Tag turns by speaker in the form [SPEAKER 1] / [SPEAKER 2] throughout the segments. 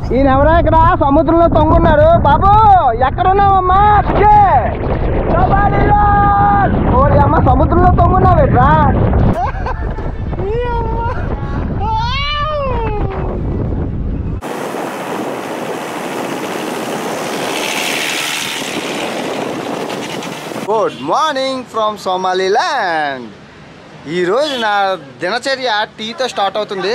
[SPEAKER 1] ఈయన ఎవరో ఇక్కడ సముద్రంలో తొంగున్నారు బాబు ఎక్కడున్నావమ్మా ఛే! సోమాలిలో! ఓరి అమ్మ సముద్రంలో తొంగున్నావు ఎట్రా గుడ్ మార్నింగ్ ఫ్రమ్ సోమాలిలాండ్ ఈరోజు నా దినచర్య టీతో స్టార్ట్ అవుతుంది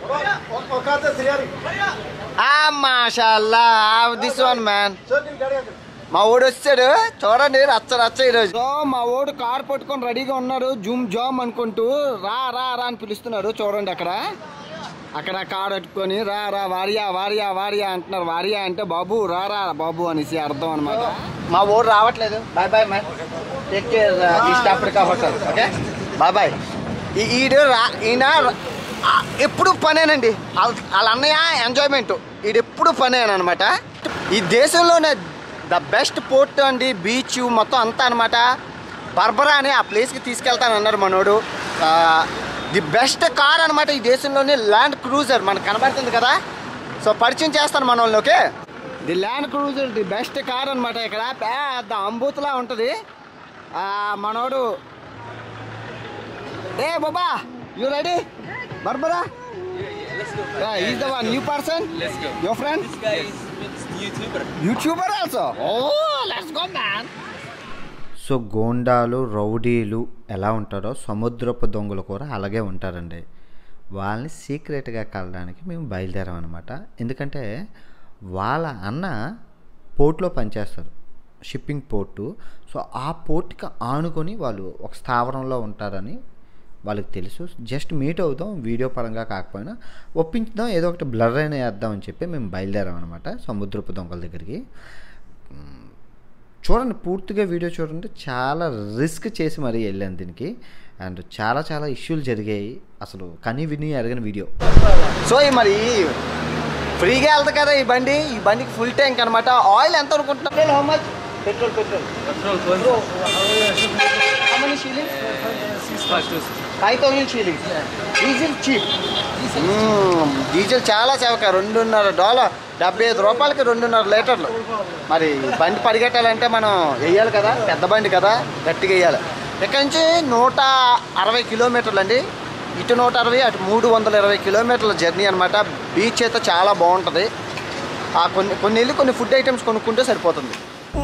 [SPEAKER 1] ఆ మాషాల్లా దిస్ వన్ మ్యాన్ మా ఓడు వచ్చాడు చూడండి రచ్చ రచ్చ ఈరోజు సో మా ఓడు కార్ పట్టుకొని రెడీగా ఉన్నాడు జూమ్ జామ్ అనుకుంటూ రా రా రా అని పిలుస్తున్నాడు చూడండి అక్కడ అక్కడ కార్ పట్టుకొని రా రా వారియా వారియా వారియా అంటున్నారు వారియా అంటే బాబు రా రా బాబు అనేసి అర్థం అనమాట మా ఓడు రావట్లేదు bye bye man take care East Africa hotel okay bye bye ఈ- ఈడు రా ఈయన ఆ, ఎప్పుడు పనేనండి వాళ్ళ వాళ్ళ అన్నయ్య ఎంజాయ్మెంట్ ఈడు ఎప్పుడు పనేనమాట ఈ దేశంలోనే ద బెస్ట్ పోర్ట్ అండి బీచ్ మొత్తం అంతా అనమాట బర్బరా అని ఆ ప్లేస్కి తీసుకెళ్తానన్నారు మనోడు ఆ, ది బెస్ట్ కార్ అనమాట ఈ దేశంలోనే ల్యాండ్ క్రూజర్ మనకు కనబడుతుంది కదా సో పరిచయం చేస్తాను మన వాళ్ళని okay the land cruiser the best car అనమాట ఇక్కడ పెద్ద అంబూతులా ఉంటుంది ఆ, మనోడు ఏ బాబా you ready Barbara is the one new person your friend YouTuber also oh let's go man
[SPEAKER 2] so గోండాలు రౌడీలు ఎలా ఉంటారో సముద్రపు దొంగలు కూడా అలాగే ఉంటారండి వాళ్ళని సీక్రెట్గా కలడానికి మేము బయలుదేరాం అనమాట ఎందుకంటే వాళ్ళ అన్న పోర్ట్లో పనిచేస్తారు షిప్పింగ్ పోర్టు సో ఆ పోర్ట్కి ఆనుకొని వాళ్ళు ఒక స్థావరంలో ఉంటారని వాళ్ళకి తెలుసు జస్ట్ మీట్ అవుదాం వీడియో పరంగా కాకపోయినా ఒప్పించుదాం ఏదో ఒకటి బ్లర్ అయినా వేద్దాం అని చెప్పి మేము బయలుదేరాం అనమాట సముద్రపు దొంగల దగ్గరికి చూడండి పూర్తిగా వీడియో చూడండి చాలా రిస్క్ చేసి మరీ వెళ్ళాను దీనికి అండ్ చాలా చాలా ఇష్యూలు జరిగాయి అసలు కని విని అడిగిన వీడియో
[SPEAKER 1] సో ఈ మరి ఫ్రీగా వెళ్తుంది కదా ఈ బండి ఈ బండికి ఫుల్ ట్యాంక్ అనమాట ఆయిల్ ఎంత అనుకుంటున్నారు how much petrol petrol how many shillings five thousand shillings diesel cheap diesel చాలా చవక రెండున్నర డాలర్ డెబ్బై ఐదు రూపాయలకి రెండున్నర లీటర్లు మరి బండి పరిగెట్టాలంటే మనం వేయాలి కదా పెద్ద బండి కదా గట్టిగా వేయాలి ఇక్కడ నుంచి నూట అరవై కిలోమీటర్లు అండి ఇటు నూట అరవై అటు మూడు వందల ఇరవై కిలోమీటర్ల జర్నీ అనమాట బీచ్ అయితే చాలా బాగుంటుంది ఆ కొన్ని కొన్ని వెళ్ళి కొన్ని ఫుడ్ ఐటమ్స్ కొనుక్కుంటే సరిపోతుంది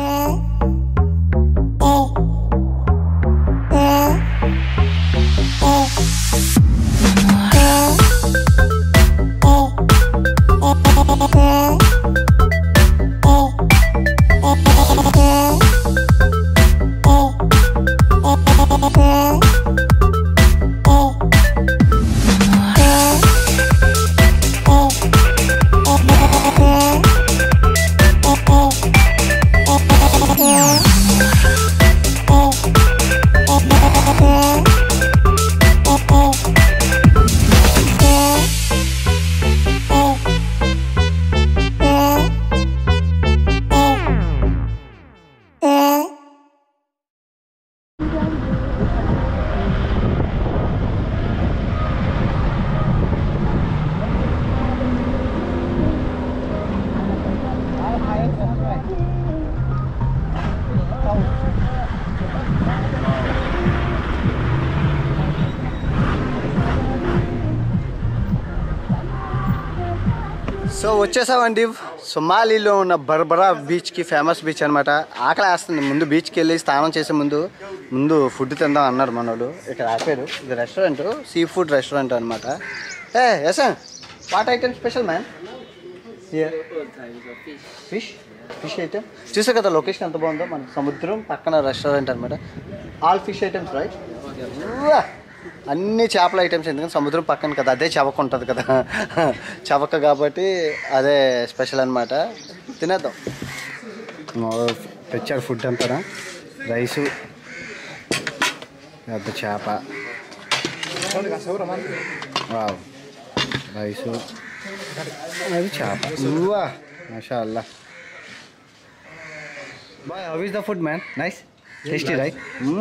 [SPEAKER 1] సో వచ్చేసామండి సొమాలిలో ఉన్న బర్బరా బీచ్కి ఫేమస్ బీచ్ అనమాట ఆకలి వేస్తుంది ముందు బీచ్కి వెళ్ళి స్నానం చేసే ముందు ముందు ఫుడ్ తిందాం అన్నారు మనోడు ఇక్కడ ఆపారు ఇది రెస్టారెంట్ సీ ఫుడ్ రెస్టారెంట్ అనమాట ఏ yes what item special man fish fish item చూసా కదా లొకేషన్ ఎంత బాగుందో మన సముద్రం పక్కన రెస్టారెంట్ అనమాట ఆల్ ఫిష్ ఐటమ్స్ రైట్ అన్ని చేపల ఐటమ్స్ ఎందుకంటే సముద్రం పక్కన కదా అదే చవక ఉంటుంది కదా చవక కాబట్టి అదే స్పెషల్ అనమాట తినేద్దాం తెచ్చాడు ఫుడ్ అంతా రైసు పెద్ద చేప వావ్ రైసు అది చేప ఉవ్వా మాషా అల్లా boy how is the food man nice tasty right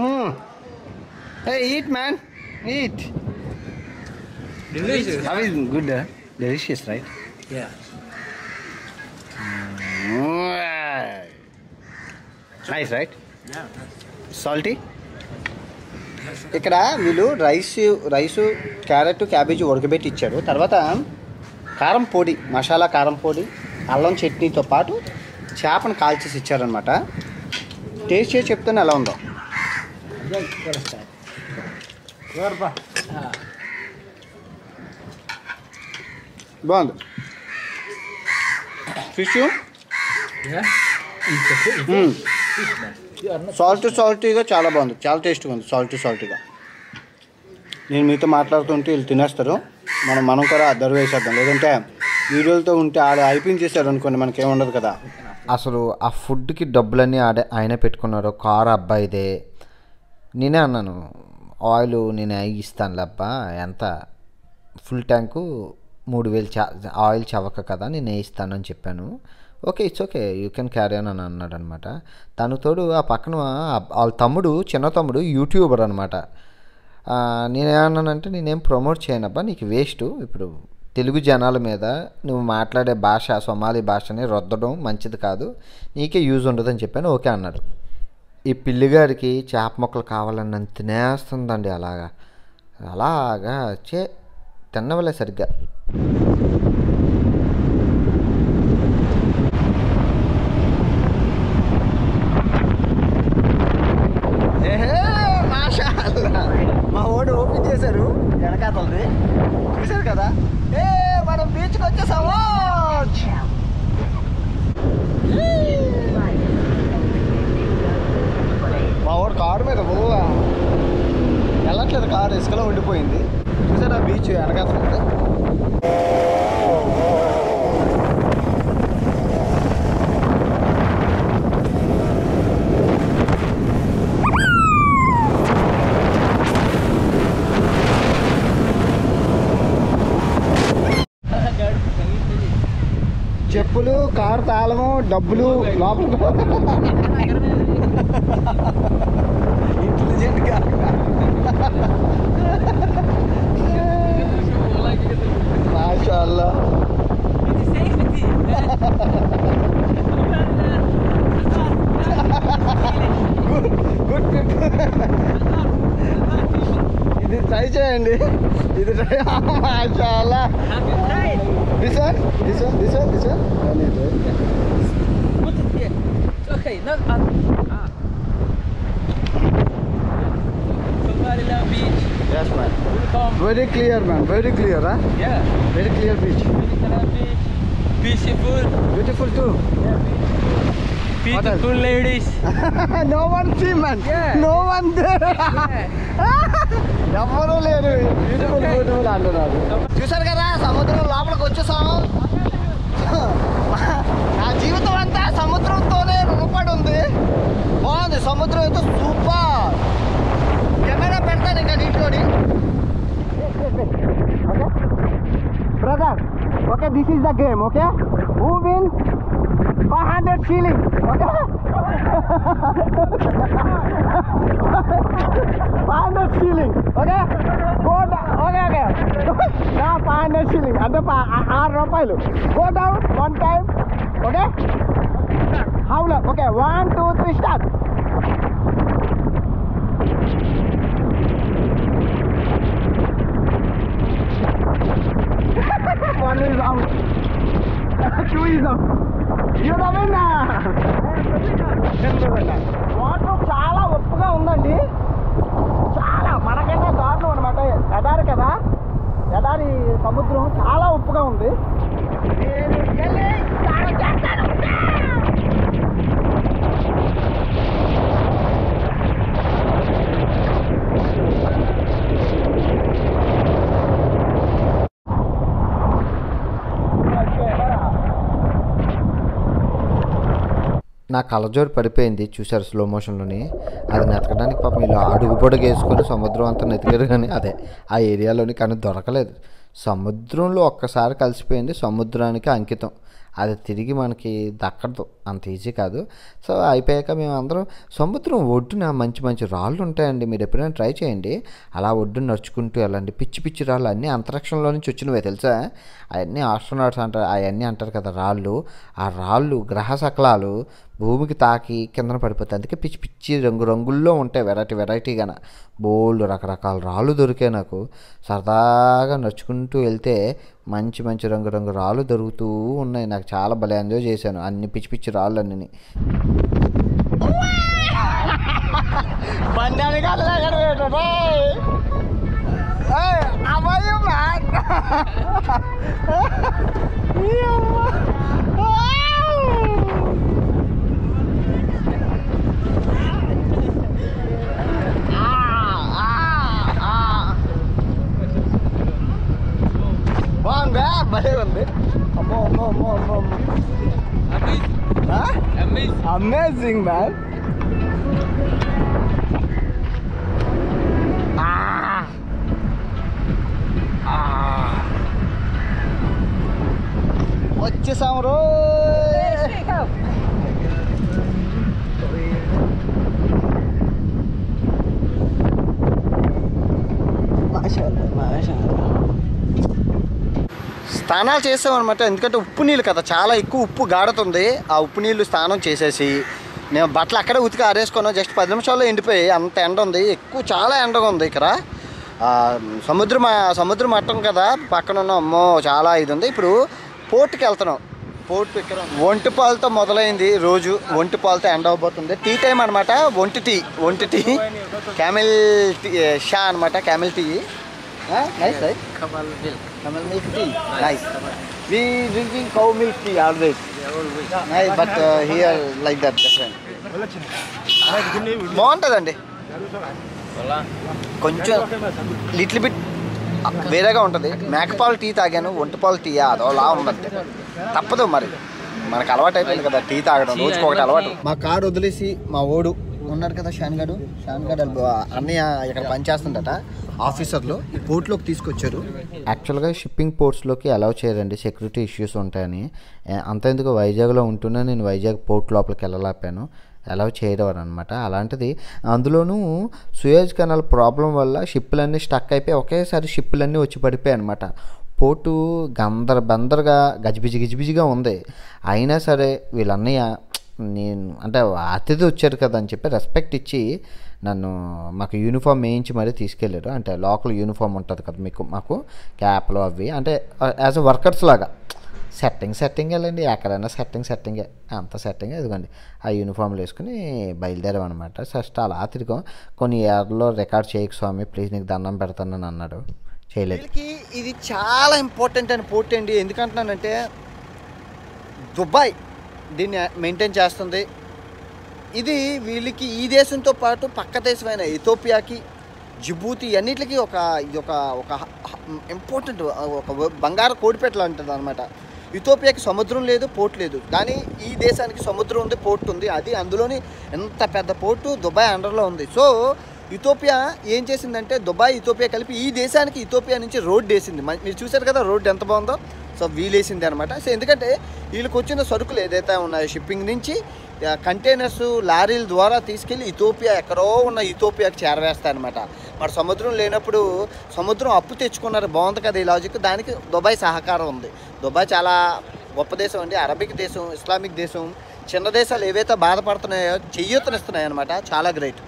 [SPEAKER 1] hey eat man eat
[SPEAKER 3] Delicious.
[SPEAKER 1] How is good delicious right
[SPEAKER 3] Yeah.
[SPEAKER 1] Nice right salty ఇక్కడ వీళ్ళు రైస్ రైసు క్యారెట్ క్యాబేజీ ఉడకబెట్టి ఇచ్చారు తర్వాత కారం పొడి మసాలా కారం పొడి అల్లం చట్నీతో పాటు చేపను కాల్చేసి ఇచ్చారనమాట టేస్ట్ చేసి చెప్తాను ఎలా ఉందో బాగుంది ఫిష్ సాల్ట్ సాల్టీగా చాలా బాగుంది చాలా టేస్ట్గా ఉంది సాల్టీ సాల్టీగా నేను మీతో మాట్లాడుతుంటే వీళ్ళు తినేస్తారు మనం మనం కూడా అద్దరు వేసేద్దాం లేదంటే వీడియోలతో ఉంటే ఆడ అయిపోయించేసారు అనుకోండి మనకేం ఉండదు కదా
[SPEAKER 2] అసలు ఆ ఫుడ్కి డబ్బులన్నీ ఆడే ఆయన పెట్టుకున్నారు కారు అబ్బాయిదే నేనే అన్నాను ఆయిల్ నేనే ఇస్తానులే అబ్బా ఎంత ఫుల్ ట్యాంకు మూడు వేలు చా ఆయిల్ చవక కదా నేను ఇస్తాను అని చెప్పాను okay it's okay you can carry అని అని అన్నాడు అనమాట తను తోడు ఆ పక్కన ఆ- వాళ్ళ తమ్ముడు చిన్న తమ్ముడు యూట్యూబర్ అనమాట నేనేమన్నానంటే నేనేం ప్రమోట్ చేయనబ్బా నీకు వేస్ట్ ఇప్పుడు తెలుగు జనాల మీద నువ్వు మాట్లాడే భాష సొమాలి భాషని రుద్దడం మంచిది కాదు నీకే యూజ్ ఉండదని చెప్పాను ఓకే అన్నాడు ఈ పిల్లిగారికి చేప మొక్కలు కావాలని నన్ను తినేస్తుందండి అలాగా అలాగా చే తిన్నవలే సరిగ్గా
[SPEAKER 1] ఏహే, మాషా అల్లా. మా ఓడి ఓపెన్ చేశారు వెనకాతలది చూశారు కదా ఏ మనం బీచ్కి వచ్చేసాము మా ఓడి కారు మీద ఓ వెళ్ళట్లేదు కారు ఇసుకలో ఉండిపోయింది చూసారా బీచ్ వెనకాతలు చెప్పులు కారు తాళము డబ్బులు లోపల ఇంటెలిజెంట్ మాషాల్లా గుడ్ గుడ్ ఇది ట్రై చేయండి ఇది ట్రై మాషాల్లా this one this one this one this one
[SPEAKER 3] Put it here. Okay, not on. Ah. Somalila Beach.
[SPEAKER 1] yes man
[SPEAKER 3] Welcome.
[SPEAKER 1] very clear man very clear huh?
[SPEAKER 3] Yeah.
[SPEAKER 1] very clear beach
[SPEAKER 3] Somalila Beach. Beautiful.
[SPEAKER 1] beautiful too
[SPEAKER 3] Beautiful ladies.
[SPEAKER 1] no one see man
[SPEAKER 3] Yeah.
[SPEAKER 1] no one there ఎవరు లేరు beautiful beautiful అంటున్నారు చూసారు కదా సముద్రం లోపలికి వచ్చేసాం నా జీవితం అంతా సముద్రంతోనే రుణపడి ఉంది బాగుంది సముద్రం అయితే సూపర్ కెమెరా పెడతాను ఇంకా నీటిలోని brother okay this is the game okay who win five hundred shilling okay five hundred shilling okay go okay okay నా ఫైవ్ హండ్రెడ్ షీలింగ్ అంటే పా- ఆ- ఆరు రూపాయలు go down one time okay హౌల okay one two three start One is out. Two is out. You're the winner. Water చాలా ఉప్పుగా ఉందండి చాలా మనకైనా దారుణం అనమాట ఎడారి కదా ఎడారి సముద్రం చాలా ఉప్పుగా ఉంది నేను వెళ్ళి స్నానం చేస్తాను.
[SPEAKER 2] నా కళ్ళజోడు పడిపోయింది చూశారు స్లో మోషన్లోని అది నెతకడానికి పాపం వీళ్ళు అడుగు పొడుగు వేసుకొని సముద్రం అంతా నెతికారు కానీ అదే ఆ ఏరియాలోని కానీ దొరకలేదు సముద్రంలో ఒక్కసారి కలిసిపోయింది సముద్రానికి అంకితం అది తిరిగి మనకి దక్కదు అంత ఈజీ కాదు సో అయిపోయాక మేము అందరం సముద్రం ఒడ్డున మంచి మంచి రాళ్ళు ఉంటాయండి మీరు ఎప్పుడైనా ట్రై చేయండి అలా ఒడ్డున నడుచుకుంటూ వెళ్ళండి పిచ్చి పిచ్చి రాళ్ళు అన్నీ అంతరిక్షంలో నుంచి వచ్చినవే తెలుసా అవన్నీ ఆస్ట్రోనాట్స్ అంటారు అవన్నీ అంటారు కదా రాళ్ళు ఆ రాళ్ళు గ్రహ శకలాలు భూమికి తాకి కిందన పడిపోతాయి అందుకే పిచ్చి పిచ్చి రంగు రంగుల్లో ఉంటాయి వెరైటీ వెరైటీగాన బోల్డ్ రకరకాల రాళ్ళు దొరికాయి నాకు సరదాగా నడుచుకుంటూ వెళ్తే మంచి మంచి రంగు రంగు రాళ్ళు దొరుకుతూ ఉన్నాయి నాకు చాలా భలే ఎంజాయ్ చేశాను అన్ని పిచ్చి పిచ్చి రాళ్ళు అన్నీ
[SPEAKER 1] బంధానికి అల్లగడబెట్టు అమ్మాయి మ్యాన్ బాగుందా భలే ఉంది అమ్మో అమ్మో అమ్మో అమ్మో అమ్మో
[SPEAKER 3] Amazing. Amazing.
[SPEAKER 1] అమేజింగ్ మ్యాన్ వచ్చేసాం రో స్నానాలు చేసామన్నమాట ఎందుకంటే ఉప్పు నీళ్ళు కదా చాలా ఎక్కువ ఉప్పు గాడుతుంది ఆ ఉప్పు నీళ్ళు స్నానం చేసేసి నేను బట్టలు అక్కడే ఉతికి ఆరేసుకున్నాను జస్ట్ పది నిమిషాల్లో ఎండిపోయి అంత ఎండ ఉంది ఎక్కువ చాలా ఎండగా ఉంది ఇక్కడ ఆ, సముద్రం సముద్ర మట్టం కదా పక్కన ఉన్న అమ్మో చాలా ఇది ఉంది ఇప్పుడు పోర్ట్కి వెళ్తున్నాం పోర్ట్ ఇక్కడ ఒంటి పాలతో మొదలైంది రోజు ఒంటి పాలతో ఎండ అవబోతుంది టీ టైం అనమాట ఒంటి టీ ఒంటి టీ క్యామెల్ టీ షా అనమాట camel tea nice right
[SPEAKER 3] Kamal milk.
[SPEAKER 1] Camel milk tea. Nice. We drinking cow milk tea always. Nice, but uh, here like that different. బాగుంటుందండి
[SPEAKER 3] Hola.
[SPEAKER 1] కొంచెం లిటిల్ బిట్ వేరేగా ఉంటుంది మేకపాలు టీ తాగాను ఒంటిపాలు tea అదోలా ఉందంటే తప్పదు మరి మనకు అలవాటు అయిపోయింది కదా టీ తాగడం రోజుకి ఒకటి అలవాటు మా కారు వదిలేసి మా ఓడు ఉన్నాడు కదా షాన్ గడు షాన్ గడు అన్నయ్య ఇక్కడ పనిచేస్తుందట ఆఫీసర్లు ఈ పోర్ట్లోకి తీసుకొచ్చారు
[SPEAKER 2] యాక్చువల్గా షిప్పింగ్ పోర్ట్స్లోకి అలౌ చేయరండి సెక్యూరిటీ ఇష్యూస్ ఉంటాయని ఏ, అంతెందుకు వైజాగ్లో ఉంటున్నా నేను వైజాగ్ పోర్ట్ లోపలికి వెళ్ళలేపాను అలౌ చేయడం అనమాట అలాంటిది అందులోనూ సుయేజ్ కెనాల్ ప్రాబ్లం వల్ల షిప్పులన్నీ స్టక్ అయిపోయి ఒకేసారి షిప్పులన్నీ వచ్చి పడిపోయాయి అనమాట పోర్టు గందర బందరగా గజిబిజి గజిబిజిగా ఉంది అయినా సరే వీళ్ళన్నయ్య నేను అంటే అతిథి వచ్చారు కదా అని చెప్పి రెస్పెక్ట్ ఇచ్చి నన్ను మాకు యూనిఫామ్ వేయించి మరీ తీసుకెళ్ళారు అంటే లోకల్ యూనిఫామ్ ఉంటుంది కదా మీకు మాకు క్యాప్లు అవి అంటే యాజ్ అ వర్కర్స్ లాగా సెట్టింగ్ సెట్టింగ్ వెళ్ళండి ఎక్కడైనా సెట్టింగ్ సెట్టింగే అంత సెట్టింగ్ ఇదిగోండి ఆ యూనిఫామ్లు వేసుకుని బయలుదేరాం అనమాట ఫస్ట్ అలా తిరిగాం కొన్ని ఏర్లో రికార్డ్ చేయకు స్వామి ప్లీజ్ నీకు దండం పెడతానని అన్నాడు చేయలేదు
[SPEAKER 1] వీళ్ళకి ఇది చాలా ఇంపార్టెంట్ అని పోర్ట్ అండి ఎందుకంటున్నానంటే దుబాయ్ దీన్ని మెయింటైన్ చేస్తుంది ఇది వీళ్ళకి ఈ దేశంతో పాటు పక్క దేశమైన ఇథోపియాకి జిబూతి అన్నిటికీ ఒక ఇది ఒక ఒక ఇంపార్టెంట్ ఒక బంగారు కోడిపెట్టలు అంటుంది అనమాట ఇథోపియాకి సముద్రం లేదు పోర్ట్ లేదు కానీ ఈ దేశానికి సముద్రం ఉంది పోర్ట్ ఉంది అది అందులోని ఎంత పెద్ద పోర్టు దుబాయ్ అండర్లో ఉంది సో ఇథోపియా ఏం చేసిందంటే దుబాయ్ ఇథోపియా కలిపి ఈ దేశానికి ఇథోపియా నుంచి రోడ్ వేసింది మ- మీరు చూసారు కదా రోడ్ ఎంత బాగుందో సో వీలేసింది అనమాట సో ఎందుకంటే వీళ్ళకి వచ్చిన సరుకులు ఏదైతే ఉన్నాయో షిప్పింగ్ నుంచి కంటైనర్స్ లారీల ద్వారా తీసుకెళ్ళి ఇథోపియా ఎక్కడో ఉన్న ఇథోపియాకి చేరవేస్తాయి అనమాట మరి సముద్రం లేనప్పుడు సముద్రం అప్పు తెచ్చుకున్నారు బాగుంది కదా ఈ లాజిక్ దానికి దుబాయ్ సహకారం ఉంది దుబాయ్ చాలా గొప్ప దేశం అండి అరబిక్ దేశం ఇస్లామిక్ దేశం చిన్న దేశాలు ఏవైతే బాధపడుతున్నాయో చెయ్యొత్తనిస్తున్నాయి అనమాట చాలా గ్రేట్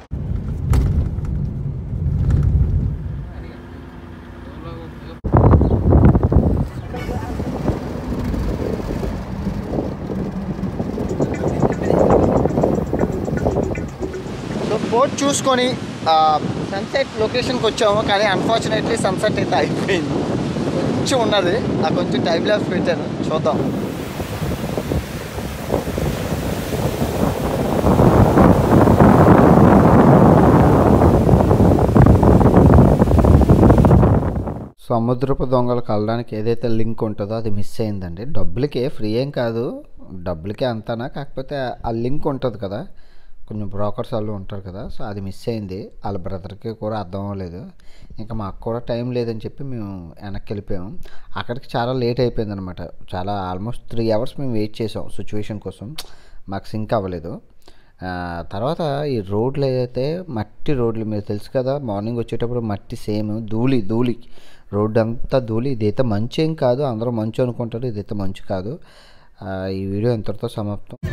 [SPEAKER 1] సో బోట్ చూసుకొని సన్సెట్ లొకేషన్కి వచ్చాము కానీ అన్ఫార్చునేట్లీ సన్సెట్ అయితే అయిపోయింది కొంచెం ఉన్నది నాకు కొంచెం టైం ల్యాబ్స్ పెట్టాను చూద్దాం
[SPEAKER 2] సముద్రపు దొంగలు కలడానికి ఏదైతే లింక్ ఉంటుందో అది మిస్ అయిందండి డబ్బులకే ఫ్రీ ఏం కాదు డబ్బులకే అంతానా కాకపోతే ఆ లింక్ ఉంటుంది కదా కొంచెం బ్రోకర్స్ వాళ్ళు ఉంటారు కదా సో అది మిస్ అయింది వాళ్ళ బ్రదర్కి కూడా అర్థం అవ్వలేదు ఇంకా మాకు కూడా టైం లేదని చెప్పి మేము వెనక్కి వెళ్ళిపోయాము అక్కడికి చాలా లేట్ అయిపోయింది అనమాట చాలా ఆల్మోస్ట్ త్రీ అవర్స్ మేము వెయిట్ చేసాం సిచ్యువేషన్ కోసం మాకు సింక్ అవ్వలేదు ఆ, తర్వాత ఈ రోడ్లు ఏదైతే మట్టి రోడ్లు మీరు తెలుసు కదా మార్నింగ్ వచ్చేటప్పుడు మట్టి సేమ్ ధూళి ధూళి రోడ్డు అంతా ధూళి ఇదైతే మంచి ఏం కాదు అందరూ మంచు అనుకుంటారు ఇదైతే మంచు కాదు ఆ, ఈ వీడియో ఇంతటితో సమాప్తం